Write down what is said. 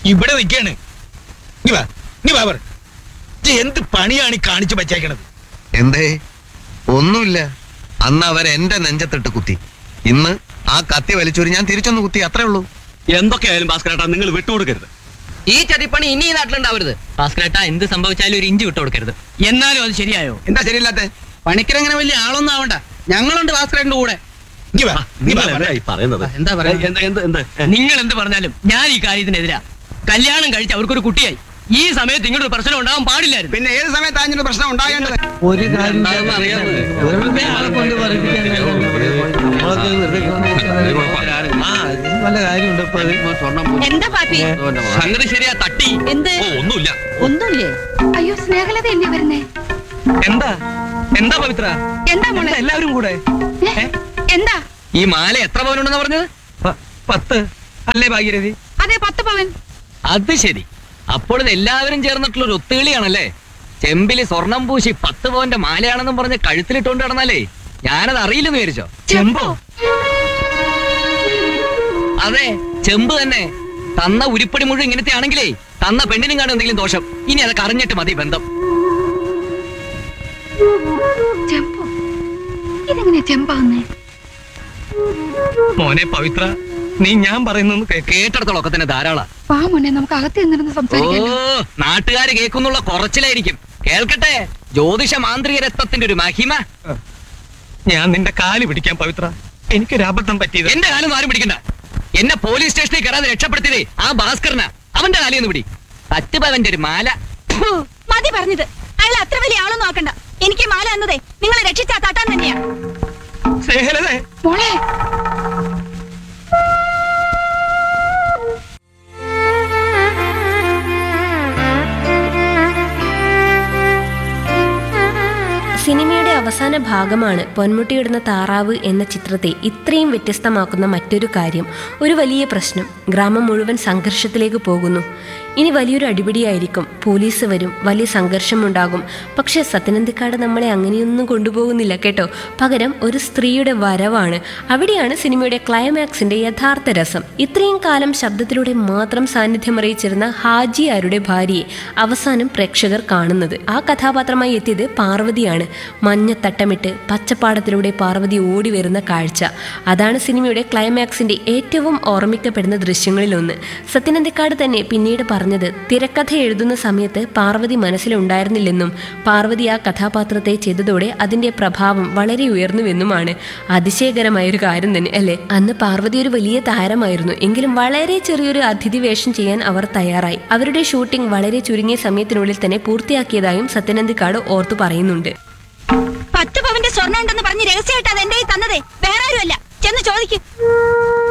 ഇവിടെ നിൽക്കാണ് നീ വാ നീ വാ പറ ഇജ്ജ് എന്ത് പണിയാണ് ഈ കാണിച്ചു വച്ചേക്കണത് എന്തേ ഒന്നുമില്ല അന്ന് അവർ എന്റെ നെഞ്ചത്തിട്ട് കുത്തി ഇന്ന് ആ കത്തി വലിച്ചൊരു ഞാൻ തിരിച്ചൊന്ന് കുത്തി അത്രേ ഉള്ളൂ എന്തൊക്കെയായാലും ഭാസ്കരേട്ടാ നിങ്ങൾ വിട്ടുകൊടുക്കരുത് ഈ ചതിപ്പണി ഇനി ഈ നാട്ടിലുണ്ടാവരുത് ഭാസ്കരേട്ട എന്ത് സംഭവിച്ചാലും ഒരു ഇഞ്ചി വിട്ടു കൊടുക്കരുത് എന്നാലും അത് ശരിയായോ എന്താ ശരിയില്ലാത്ത പണിക്കരങ്ങനെ വലിയ ആളൊന്നും ആവണ്ട ഞങ്ങളുണ്ട് ഭാസ്കരന്റെ കൂടെ നീ വാ നീ വാ നിങ്ങൾ പറ. എന്താ ഈ പറയുന്നത് എന്താ പറയാ എന്ത് എന്ത് എന്ത് ഏ? നിങ്ങൾ എന്ത് പറഞ്ഞാലും ഞാൻ ഈ കാര്യത്തിനെതിരാ കല്യാണം കഴിച്ച് അവർക്കൊരു കുട്ടിയായി ഈ സമയത്ത് ഇങ്ങോട്ട് ഒരു പ്രശ്നം ഉണ്ടാവാൻ പാടില്ലായിരുന്നു പിന്നെ ഏത് സമയത്ത് അതിനൊരു പ്രശ്നം ഉണ്ടാകേണ്ടത് ഒരു കാര്യം എന്താണെന്ന് അറിയാമോ? വെറുതെ ആളെ കൊണ്ട് പറയിപ്പിക്കാൻ നമ്മളൊക്കെ വെറുതെ ആ നല്ല കാര്യമുണ്ട് ഇപ്പൊ അത്. എന്താ പാപ്പി സംഗതി ശരിയാ തട്ടി എന്ത് ഓ ഒന്നുമില്ല ഒന്നുമില്ലേ അയ്യോ സ്നേഹലത അല്ലേ വരുന്നേ എന്താ എന്താ പവിത്ര എന്താ മോളെ എല്ലാവരും കൂടെ ഏ? എന്താ ഈ മാല എത്ര പവനുണ്ടെന്ന് പറഞ്ഞത് പ- പത്ത് അല്ലേ ഭാഗ്യരഥി അതെ പത്ത് പവൻ അത് ശരി അപ്പോൾ ഇത് എല്ലാവരും ചേർന്നിട്ടുള്ള ഒരു ഒത്തുകളിയാണല്ലേ ചെമ്പില് സ്വർണം പൂശി പത്ത് പവന്റെ മാലയാണെന്നും പറഞ്ഞ് കഴുത്തിലിട്ടുകൊണ്ട് കിടന്നാലേ ഞാനത് അറിയില്ലെന്ന് വിചാരിച്ചോ ചെമ്പോ അതെ ചെമ്പ് തന്നെ തന്ന ഉരുപ്പടി മുഴുവൻ ഇങ്ങനത്തെ ആണെങ്കിലേ തന്ന പെണ്ണിനും കാണും എന്തെങ്കിലും ദോഷം ഇനി അതൊക്കെ അറിഞ്ഞിട്ട് മതി ബന്ധം ചെമ്പോ ഇതെങ്ങനെയാ ചെമ്പാന്നേ മോനെ പവിത്ര നീ ഞാൻ പറയുന്നു കേട്ടിടത്തോളം ഒക്കെ തന്നെ ധാരാളം വാ മോനെ നമുക്ക് അകത്ത് നിന്നിരുന്ന് ഓ സംസാരിക്കാം നാട്ടുകാര് കേൾക്കുന്നുള്ള കുറച്ചിലായിരിക്കും കേൾക്കട്ടെ ജ്യോതിഷ മാന്ത്രിക രത്നത്തിന്റെ ഒരു മഹിമ ഞാൻ നിന്റെ കാല് പിടിക്കാൻ പവിത്ര എനിക്കൊരു അബദ്ധം പറ്റിയത് എന്റെ കാലം ആരും പിടിക്കണ്ട എന്നെ പോലീസ് സ്റ്റേഷനിൽ കയറാതെ രക്ഷപ്പെടുത്തിയതേ ആ ഭാസ്കരനാ അവന്റെ കാലിയൊന്ന് പിടി പറ്റുപവന്റെ ഒരു മാല ഫു. മതി പറഞ്ഞത് അയാൾ അത്ര വലിയ ആളൊന്നും ആക്കണ്ട എനിക്ക് മാല എന്നതേ നിങ്ങളെ രക്ഷിച്ചാ താട്ടാൻ തന്നെയാ സ്നേഹലതേ മോളെ സിനിമയുടെ അവസാന ഭാഗമാണ് പൊന്മുട്ടിയിടുന്ന താറാവ് എന്ന ചിത്രത്തെ ഇത്രയും വ്യത്യസ്തമാക്കുന്ന മറ്റൊരു കാര്യം ഒരു വലിയ പ്രശ്നം ഗ്രാമം മുഴുവൻ സംഘർഷത്തിലേക്ക് പോകുന്നു ഇനി വലിയൊരു അടിപിടിയായിരിക്കും പോലീസ് വരും വലിയ സംഘർഷമുണ്ടാകും പക്ഷേ സത്യനന്ദിക്കാട് നമ്മളെ അങ്ങനെയൊന്നും കൊണ്ടുപോകുന്നില്ല കേട്ടോ പകരം ഒരു സ്ത്രീയുടെ വരവാണ് അവിടെയാണ് സിനിമയുടെ ക്ലൈമാക്സിന്റെ യഥാർത്ഥ രസം ഇത്രയും കാലം ശബ്ദത്തിലൂടെ മാത്രം സാന്നിധ്യം അറിയിച്ചിരുന്ന ഹാജിയാരുടെ ഭാര്യയെ അവസാനം പ്രേക്ഷകർ കാണുന്നത് ആ കഥാപാത്രമായി എത്തിയത് പാർവതിയാണ് മഞ്ഞ തട്ടമിട്ട് പച്ചപ്പാടത്തിലൂടെ പാർവതി ഓടി വരുന്ന കാഴ്ച അതാണ് സിനിമയുടെ ക്ലൈമാക്സിന്റെ ഏറ്റവും ഓർമ്മിക്കപ്പെടുന്ന ദൃശ്യങ്ങളിലൊന്ന് സത്യനന്ദിക്കാട് തന്നെ പിന്നീട് പറഞ്ഞത് തിരക്കഥ എഴുതുന്ന സമയത്ത് പാർവതി മനസ്സിലുണ്ടായിരുന്നില്ലെന്നും പാർവതി ആ കഥാപാത്രത്തെ ചെയ്തതോടെ അതിന്റെ പ്രഭാവം വളരെ ഉയർന്നുവെന്നുമാണ് അതിശയകരമായ ഒരു കാര്യം തന്നെ അല്ലേ അന്ന് പാർവതി ഒരു വലിയ താരമായിരുന്നു എങ്കിലും വളരെ ചെറിയൊരു അതിഥി വേഷം ചെയ്യാൻ അവർ തയ്യാറായി അവരുടെ ഷൂട്ടിംഗ് വളരെ ചുരുങ്ങിയ സമയത്തിനുള്ളിൽ തന്നെ പൂർത്തിയാക്കിയതായും സത്യനന്ദിക്കാട് ഓർത്തു പറയുന്നുണ്ട് പത്ത് പവന്റെ സ്വർണ്ണം ഉണ്ടെന്ന് പറഞ്ഞ് രഹസ്യമായിട്ട് അത് എന്റെ കയ്യിൽ തന്നതേ വേറെ ആരുമല്ല ചെന്ന് ചോദിക്കും